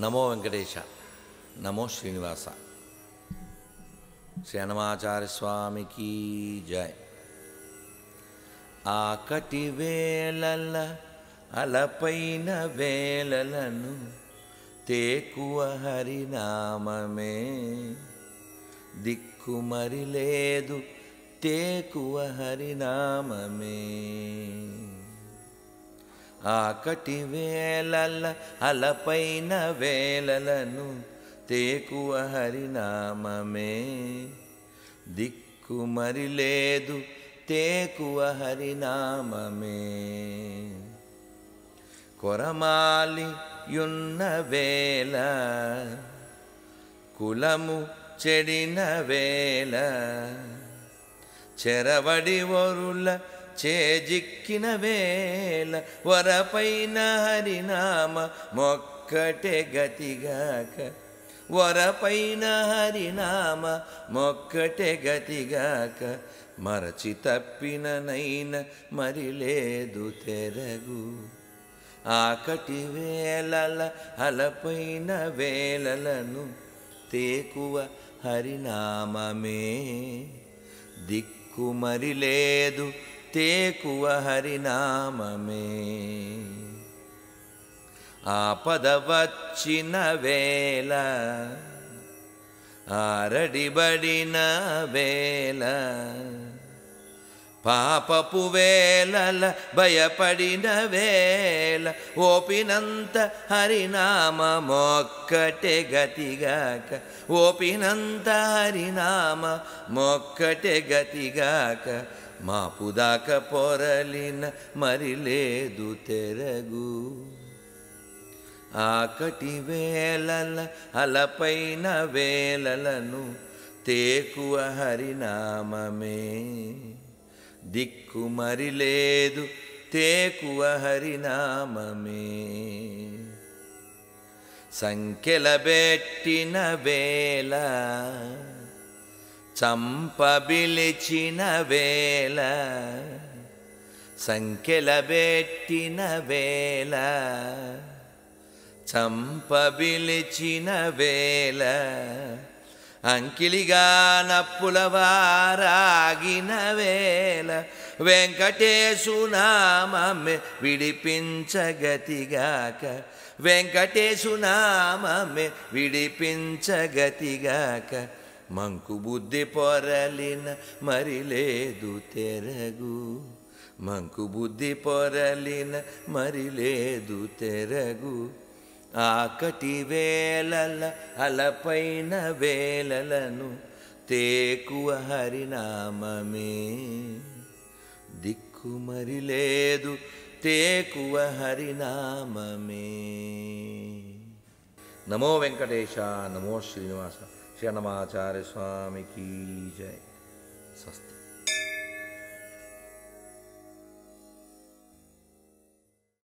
నమో వెంకటేశ నమో శ్రీనివాస శ్రీనమాచార్య స్వామికి జయ ఆకటి వేళల అలపైన వేళలను తేకువ హరినామమే దిక్కుమరి లేదు తేకువ హరినామమే ఆకటి వేళల అలపైన వేళలను తేకువ హరినామమే దిక్కుమరి లేదు తేకువ హరినామమే కొరమాలి యున్న వేళ కులము చెడిన వేళ చెరవడి వరుల చేజిక్కిన వేళ వరపైన హరినామ మొక్కటే గతిగాక వరపైన హరినామ మొక్కటే గతిగాక మరచి తప్పిననైన మరి లేదు తెరగు ఆకటి వేళల అలపైన వేళలను తేకువ హరినామమే దిక్కు మరి లేదు తేకువ హరినామమే ఆపద వచ్చిన వేళ ఆరడిబడిన వేళ పాపపు వేళల భయపడిన వేళ ఓపినంత హరినామ మొక్కటే గతిగాక ఓపినంత హరినామ మొక్కటే గతిగాక మాపుదాక పొరలిన మరి లేదు తెరగు ఆకటి వేళల అలపైన వేళలను తేకువ హరినామమే దిక్కు మరి లేదు తేకువ హరినామమే సంఖ్యల బెట్టిన వేళ చంపబిలిచిన వేళ సంఖ్యల బెట్టిన వేళ చంపబిలిచిన వేళ అంకిలిగా నప్పుల వారాగిన వేళ వెంకటేశునామే విడిపించగతిగాక వెంకటేశునామే విడిపించగతిగాక మంకు బుద్ధి పొరలిన మరి లేదు తెరగు మంకు బుద్ధి పొరలిన మరి లేదు తెరగు ఆకటి వేళల అలపైన వేళలను తేకువ హరినామమే దిక్కు మరి లేదు తేకువ హరినామమే నమో వెంకటేశ నమో శ్రీనివాస శరణమాచార్య స్వామికి జయ స్వస్తి